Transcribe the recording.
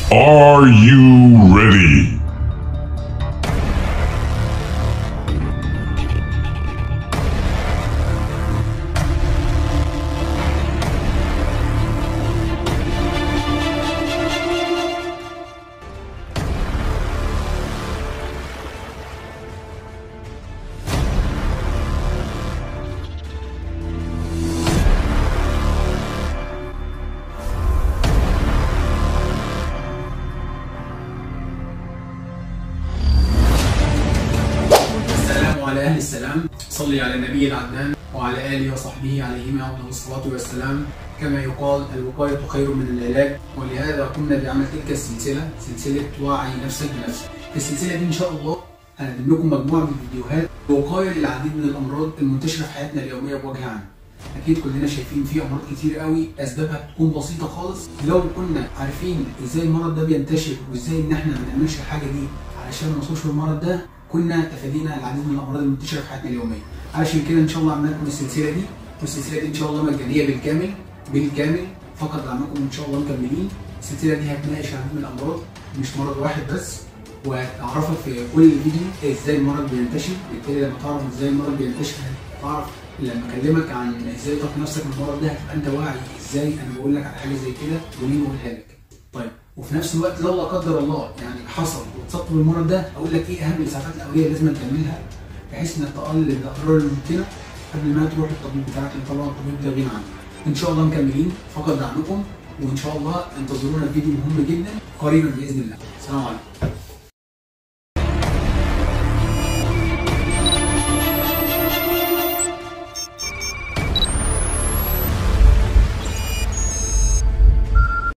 Are you ready? السلام على أهل السلام صلي على النبي العدنان وعلى آله وصحبه عليهما أفضل الصلاة والسلام كما يقال الوقاية خير من العلاج ولهذا قمنا بعمل تلك السلسلة سلسلة وعي نفسك بنفسك في السلسلة دي إن شاء الله هنقدم لكم مجموعة من الفيديوهات وقاية للعديد من الأمراض المنتشرة في حياتنا اليومية بوجه عام اكيد كلنا شايفين في امراض كتير قوي اسبابها بتكون بسيطه خالص لو كنا عارفين ازاي المرض ده بينتشر وازاي ان احنا ما نعملش الحاجه دي علشان ما نوصلش للمرض ده كنا تفادينا العديد من الامراض المنتشره في حياتنا اليوميه علشان كده ان شاء الله عملنا لكم السلسله دي والسلسله دي ان شاء الله مجانيه بالكامل بالكامل فقط دعمكم ان شاء الله مكملين السلسله دي هتناقش العديد من الامراض مش مرض واحد بس وهتعرفك في كل فيديو ازاي المرض بينتشر بالتالي لما تعرف ازاي المرض بينتشر هتعرف لما اكلمك عن ازاي تقي نفسك من المرض ده هتبقى انت واعي ازاي انا بقول لك على حاجه زي كده وليه بقولها لك طيب وفي نفس الوقت لو لا قدر الله يعني حصل واتصبت بالمرض ده اقول لك ايه اهم الاسعافات الاوليه اللي لازم تعملها بحيث انك تقلل الاضرار الممكنه قبل ما تروح للطبيب بتاعك لان طبعا الطبيب ده غنى عنه ان شاء الله مكملين فقط دعمكم وان شاء الله انتظرونا في فيديو مهم جدا قريبا باذن الله السلام عليكم